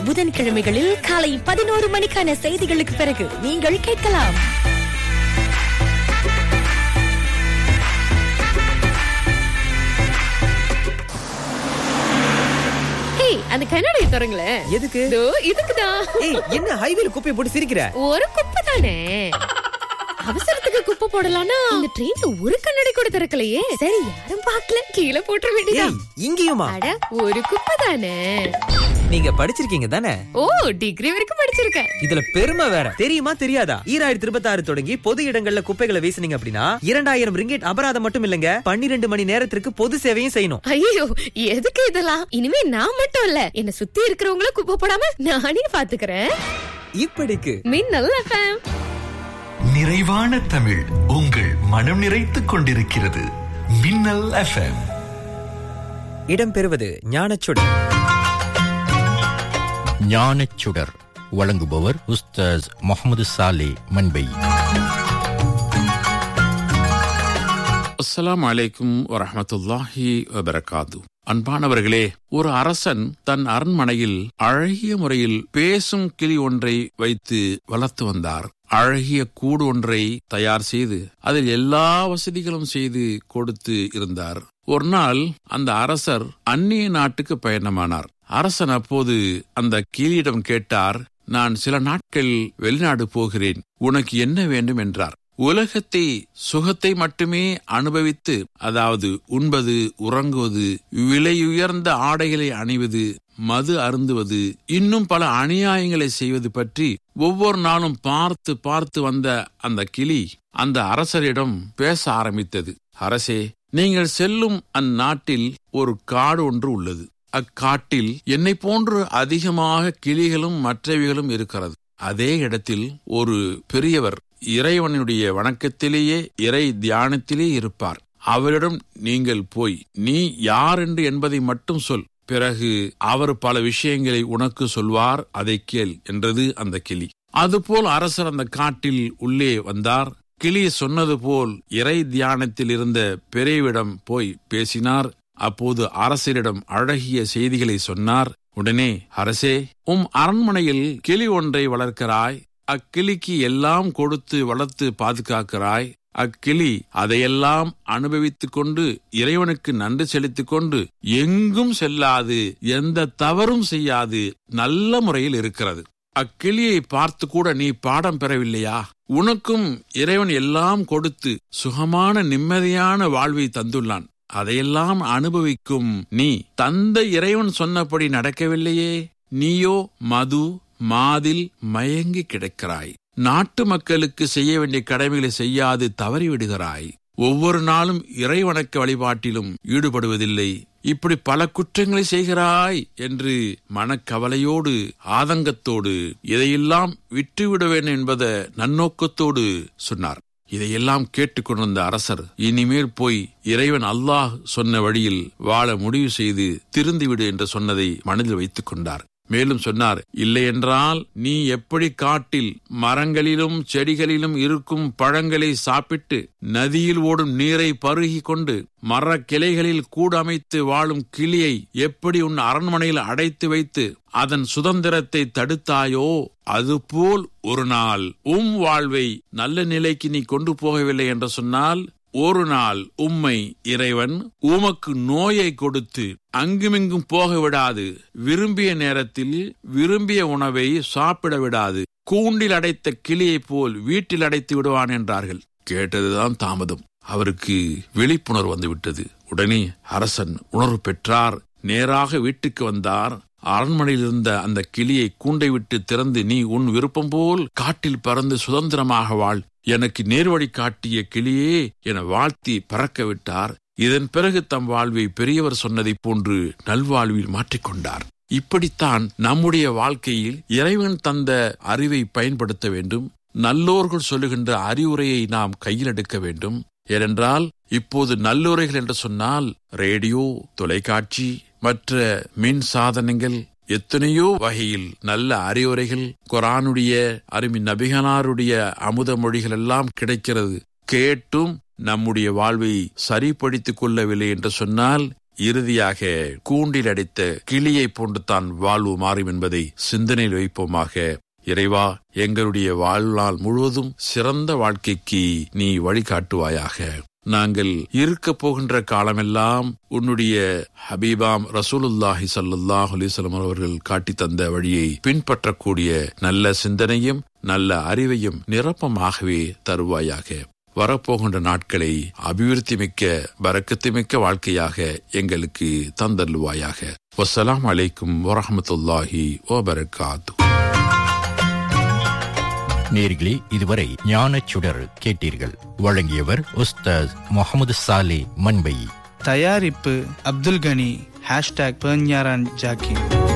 புதன்கிழமைகளில் காலை பதினோரு மணிக்கான செய்திகளுக்கு பிறகு நீங்கள் கேட்கலாம் ஏய் அந்த கண்ணாடியை திறங்களேன் எதுக்கு இதோ இதுக்குதான் ஏய் என்ன ஹைவேல குப்பையை போட்டு சிரிக்கிற ஒரு குப்பை தானே அவசரத்துக்கு குப்பை போடலாம்னா இந்த ட்ரெயின்ல ஒரு கண்ணாடி கூட திறக்கலையே சரி யாரும் பார்க்கல கீழே போட்டுற வேண்டியதான் ஏய் இங்கேயுமா அட ஒரு குப்பை தானே நீங்க படிச்சிருக்கீங்க தானே ஓ டிகிரி வரைக்கும் படிச்சிருக்கேன் இதுல பெருமை வேற தெரியுமா தெரியாதா ஈராயிரத்தி இருபத்தி ஆறு தொடங்கி பொது இடங்கள்ல குப்பைகளை வீசுனீங்க அப்படின்னா இரண்டாயிரம் ரிங்கெட் அபராதம் மட்டும் இல்லங்க பன்னிரெண்டு மணி நேரத்திற்கு பொது சேவையும் செய்யணும் ஐயோ எதுக்கு இதெல்லாம் இனிமே நான் மட்டும் இல்ல என்ன சுத்தி இருக்கிறவங்கள குப்பை போடாம நானே பாத்துக்கிறேன் இப்படிக்கு மின்னல் எஃப்எம் நிறைவான தமிழ் உங்கள் மனம் நிறைத்துக் கொண்டிருக்கிறது மின்னல் எஃப்எம் இடம்பெறுவது ஞானச்சுடர் ஞானச்சுடர் வழங்குபவர் உஸ்தாஸ் முகமது சாலே மண்பை அஸ்ஸலாமு அலைக்கும் வரஹமத்துல்லாஹி வபரகாது அன்பானவர்களே ஒரு அரசன் தன் அரண்மனையில் அழகிய முறையில் பேசும் கிளி ஒன்றை வைத்து வளர்த்து வந்தார் அழகிய கூடு ஒன்றை தயார் செய்து அதில் எல்லா வசதிகளும் செய்து கொடுத்து இருந்தார் ஒரு நாள் அந்த அரசர் அந்நிய நாட்டுக்கு பயணமானார் அரசன் அப்போது அந்த கிளியிடம் கேட்டார் நான் சில நாட்கள் வெளிநாடு போகிறேன் உனக்கு என்ன வேண்டும் என்றார் உலகத்தை சுகத்தை மட்டுமே அனுபவித்து அதாவது உண்பது உறங்குவது விலையுயர்ந்த ஆடைகளை அணிவது மது அருந்துவது இன்னும் பல அநியாயங்களை செய்வது பற்றி ஒவ்வொரு நாளும் பார்த்து பார்த்து வந்த அந்த கிளி அந்த அரசரிடம் பேச ஆரம்பித்தது அரசே நீங்கள் செல்லும் அந்நாட்டில் ஒரு காடு ஒன்று உள்ளது அக்காட்டில் என்னை போன்று அதிகமாக கிளிகளும் மற்றவைகளும் இருக்கிறது அதே இடத்தில் ஒரு பெரியவர் இறைவனுடைய வணக்கத்திலேயே இறை தியானத்திலே இருப்பார் அவரிடம் நீங்கள் போய் நீ யார் என்று என்பதை மட்டும் சொல் பிறகு அவர் பல விஷயங்களை உனக்கு சொல்வார் அதை கேள் என்றது அந்த கிளி அதுபோல் அரசர் அந்த காட்டில் உள்ளே வந்தார் கிளி சொன்னது போல் இறை தியானத்தில் இருந்த பெரியவிடம் போய் பேசினார் அப்போது அரசரிடம் அழகிய செய்திகளை சொன்னார் உடனே அரசே உம் அரண்மனையில் கிளி ஒன்றை வளர்க்கிறாய் அக்கிளிக்கு எல்லாம் கொடுத்து வளர்த்து பாதுகாக்கிறாய் அக்கிளி அதையெல்லாம் அனுபவித்துக் கொண்டு இறைவனுக்கு நன்றி செலுத்திக் கொண்டு எங்கும் செல்லாது எந்த தவறும் செய்யாது நல்ல முறையில் இருக்கிறது அக்கிளியை பார்த்து கூட நீ பாடம் பெறவில்லையா உனக்கும் இறைவன் எல்லாம் கொடுத்து சுகமான நிம்மதியான வாழ்வை தந்துள்ளான் அதையெல்லாம் அனுபவிக்கும் நீ தந்த இறைவன் சொன்னபடி நடக்கவில்லையே நீயோ மது மாதில் மயங்கி கிடக்கிறாய் நாட்டு மக்களுக்கு செய்ய வேண்டிய கடமைகளை செய்யாது தவறிவிடுகிறாய் ஒவ்வொரு நாளும் இறைவணக்க வழிபாட்டிலும் ஈடுபடுவதில்லை இப்படி பல குற்றங்களை செய்கிறாய் என்று மனக்கவலையோடு ஆதங்கத்தோடு இதையெல்லாம் விட்டுவிடுவேன் என்பத நன்னோக்கத்தோடு சொன்னார் இதையெல்லாம் கேட்டுக்கொண்டிருந்த அரசர் இனிமேல் போய் இறைவன் அல்லாஹ் சொன்ன வழியில் வாழ முடிவு செய்து திருந்திவிடு என்று சொன்னதை மனதில் வைத்துக் கொண்டார் மேலும் சொன்னார் இல்லையென்றால் நீ எப்படி காட்டில் மரங்களிலும் செடிகளிலும் இருக்கும் பழங்களை சாப்பிட்டு நதியில் ஓடும் நீரை பருகி கொண்டு மர கிளைகளில் கூடமைத்து வாழும் கிளியை எப்படி உன் அரண்மனையில் அடைத்து வைத்து அதன் சுதந்திரத்தை தடுத்தாயோ அதுபோல் ஒரு நாள் உம் வாழ்வை நல்ல நிலைக்கு நீ கொண்டு போகவில்லை என்று சொன்னால் ஒரு நாள் உம்மை இறைவன் உமக்கு நோயை கொடுத்து அங்குமிங்கும் போக விடாது விரும்பிய நேரத்தில் விரும்பிய உணவை சாப்பிட விடாது கூண்டில் அடைத்த கிளியைப் போல் வீட்டில் அடைத்து விடுவான் என்றார்கள் கேட்டதுதான் தாமதம் அவருக்கு விழிப்புணர்வு வந்துவிட்டது உடனே அரசன் உணர்வு பெற்றார் நேராக வீட்டுக்கு வந்தார் அரண்மனையில் இருந்த அந்த கிளியை கூண்டை விட்டு திறந்து நீ உன் விருப்பம் போல் காட்டில் பறந்து சுதந்திரமாக வாழ் எனக்கு நேர்வழி காட்டிய கிளியே என வாழ்த்தி பறக்க விட்டார் இதன் பிறகு தம் வாழ்வை பெரியவர் சொன்னதைப் போன்று நல்வாழ்வில் மாற்றிக்கொண்டார் இப்படித்தான் நம்முடைய வாழ்க்கையில் இறைவன் தந்த அறிவை பயன்படுத்த வேண்டும் நல்லோர்கள் சொல்லுகின்ற அறிவுரையை நாம் கையில் எடுக்க வேண்டும் ஏனென்றால் இப்போது நல்லுரைகள் என்று சொன்னால் ரேடியோ தொலைக்காட்சி மற்ற மின் சாதனங்கள் எத்தனையோ வகையில் நல்ல அறிவுரைகள் குரானுடைய அருமி நபிகனாருடைய அமுத மொழிகள் எல்லாம் கிடைக்கிறது கேட்டும் நம்முடைய வாழ்வை சரிப்படுத்திக் கொள்ளவில்லை என்று சொன்னால் இறுதியாக கூண்டில் அடித்த கிளியை போன்று தான் வாழ்வு மாறும் என்பதை சிந்தனையில் வைப்போமாக இறைவா எங்களுடைய வாழ்நாள் முழுவதும் சிறந்த வாழ்க்கைக்கு நீ வழிகாட்டுவாயாக நாங்கள் இருக்க போகின்ற காலமெல்லாம் உன்னுடைய ஹபீபாம் ரசூலுல்லாஹி ஸல்லல்லாஹு அலைஹி வஸல்லம் அவர்கள் காட்டி தந்த வழியை பின்பற்றக்கூடிய நல்ல சிந்தனையும் நல்ல அறிவையும் நிரப்பமாகவே தருவாயாக வரப்போகின்ற நாட்களை அபிவிருத்தி மிக்க வரக்கத்து மிக்க வாழ்க்கையாக எங்களுக்கு தந்தருவாயாக வசலாம் அலைக்கும் வரஹமத்துல்லாஹி வபரகாத்து நேர்களே இதுவரை ஞானச் சுடர் கேட்டீர்கள் வழங்கியவர் உஸ்தாஸ் முகமது சாலே மண்பை தயாரிப்பு அப்துல் கனி ஹேஷ்டாக் பெர்ஞாரான் ஜாக்கி